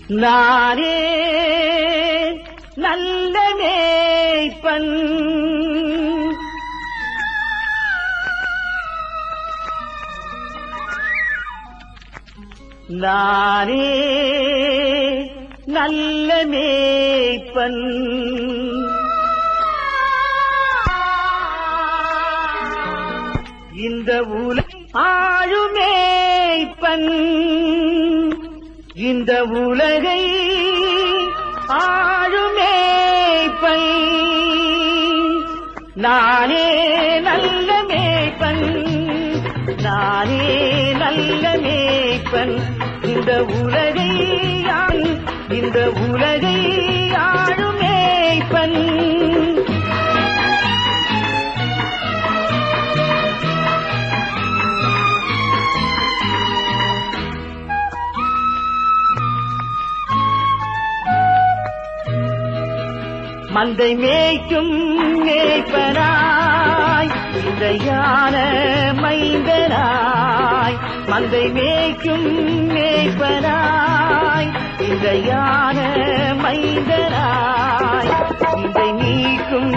நானே நல்ல மேய்ப்பன் நானே நல்ல மேய்ப்பன் இந்த உலக ஆழுமேய்ப்பன் இந்த உலகை ஆழுமேய்ப்பன் நானே நல்ல மேய்ப்பன் நானே நல்ல மேய்ப்பன் இந்த உலகை ஆள் இந்த உலகை ஆழுமேய்ப்பன் மந்தை மேய்க்கும் மேய்ப்பனாய் இந்த யான மைந்தனாய் மந்தை மேய்க்கும் மேய்ப்பனாய் இந்த யான மைந்தனாய் நிந்தை நீக்கும்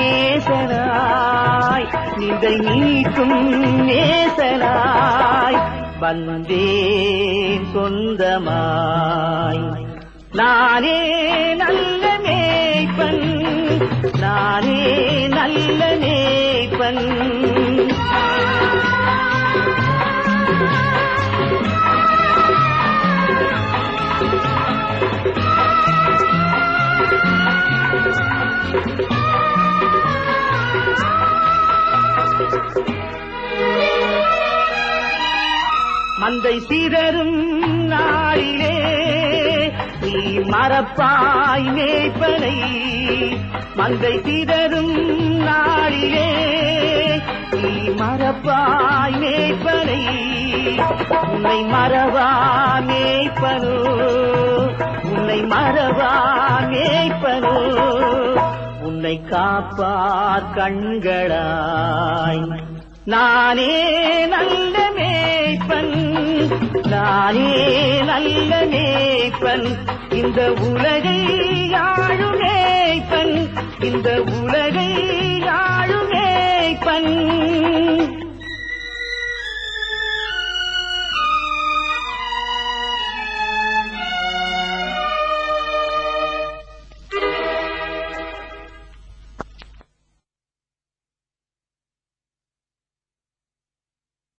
நேசனாய் நிந்தை நீக்கும் நேசனாய் வந்தேன் சொந்தமாய் நானே நல்ல மேய்ப்பன் நானே நல்ல மேய்ப்பன் மந்தை சிதறும் நாளிலே நீ மறப்பாய் மேய்ப்பனை மந்தை சிதறும் நாளிலே நீ மறப்பாய் மேய்ப்பனை உன்னை மறவா மேய்ப்பனோ உன்னை மறவா மேய்ப்பனோ உன்னை காப்பார் கண்களாய் நானே நல்ல மேய்ப்பன் நானே நல்ல மேய்ப்பன் இந்த உலகை ஆளும் மேய்ப்பன் இந்த உலகை ஆளும் மேய்ப்பன்